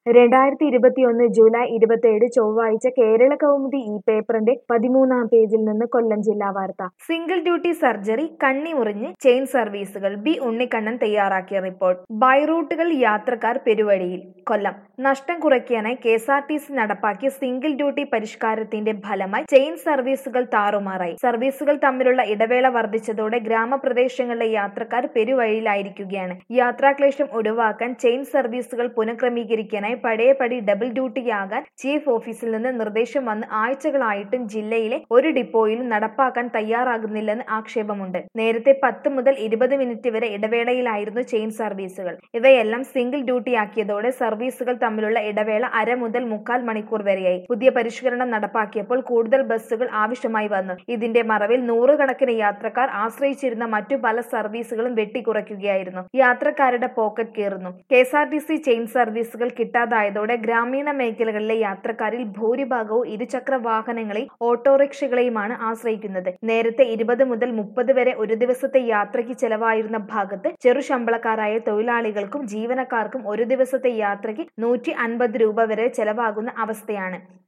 രണ്ടായിരത്തി ഇരുപത്തിയൊന്ന് ജൂലൈ ഇരുപത്തിയേഴ് ചൊവ്വാഴ്ച കേരള കൗമുദി ഈ പേപ്പറിന്റെ പതിമൂന്നാം പേജിൽ നിന്ന് കൊല്ലം ജില്ലാ വാർത്ത സിംഗിൾ ഡ്യൂട്ടി സർജറി കണ്ണി മുറിഞ്ഞ് ചെയിൻ സർവീസുകൾ ബി ഉണ്ണിക്കണ്ണൻ തയ്യാറാക്കിയ റിപ്പോർട്ട് ബൈ റൂട്ടുകൾ യാത്രക്കാർ പെരുവഴിയിൽ കൊല്ലം നഷ്ടം കുറയ്ക്കാനായി K S R T C നടപ്പാക്കിയ സിംഗിൾ ഡ്യൂട്ടി പരിഷ്കാരത്തിന്റെ ഫലമായി ചെയിൻ സർവീസുകൾ താറുമാറായി സർവീസുകൾ തമ്മിലുള്ള ഇടവേള വർദ്ധിച്ചതോടെ ഗ്രാമപ്രദേശങ്ങളിലെ യാത്രക്കാർ പെരുവഴിയിലായിരിക്കുകയാണ് യാത്രാക്ലേശം ഒഴിവാക്കാൻ ചെയിൻ സർവീസുകൾ പുനഃക്രമീകരിക്കാനായി പഴയപടി ഡബിൾ ഡ്യൂട്ടിയാകാൻ ചീഫ് ഓഫീസിൽ നിന്ന് നിർദ്ദേശം വന്ന് ആഴ്ചകളായിട്ടും ജില്ലയിലെ ഒരു ഡിപ്പോയിലും നടപ്പാക്കാൻ തയ്യാറാകുന്നില്ലെന്ന് ആക്ഷേപമുണ്ട് നേരത്തെ പത്ത് മുതൽ ഇരുപത് മിനിറ്റ് വരെ ഇടവേളയിലായിരുന്നു ചെയിൻ സർവീസുകൾ ഇവയെല്ലാം സിംഗിൾ ഡ്യൂട്ടിയാക്കിയതോടെ സർവീസുകൾ തമ്മിലുള്ള ഇടവേള അര മുതൽ മുക്കാൽ മണിക്കൂർ വരെയായി പുതിയ പരിഷ്കരണം നടപ്പാക്കിയപ്പോൾ കൂടുതൽ ബസ്സുകൾ ആവശ്യമായി വന്നു ഇതിന്റെ മറവിൽ നൂറുകണക്കിന് യാത്രക്കാർ ആശ്രയിച്ചിരുന്ന മറ്റു പല സർവീസുകളും വെട്ടിക്കുറയ്ക്കുകയായിരുന്നു യാത്രക്കാരുടെ പോക്കറ്റ് കീറുന്നു K S R T C chain സർവീസുകൾ കിട്ടാതായതോടെ ഗ്രാമീണ മേഖലകളിലെ യാത്രക്കാരിൽ ഭൂരിഭാഗവും ഇരുചക്ര വാഹനങ്ങളെയും ഓട്ടോറിക്ഷകളെയുമാണ് ആശ്രയിക്കുന്നത് നേരത്തെ ഇരുപത് മുതൽ മുപ്പത് വരെ ഒരു ദിവസത്തെ യാത്രയ്ക്ക് ചെലവായിരുന്ന ഭാഗത്ത് ചെറു ശമ്പളക്കാരായ തൊഴിലാളികൾക്കും ജീവനക്കാർക്കും ഒരു ദിവസത്തെ യാത്രയ്ക്ക് നൂറ്റി അൻപത് രൂപ വരെ ചെലവാകുന്ന അവസ്ഥയാണ്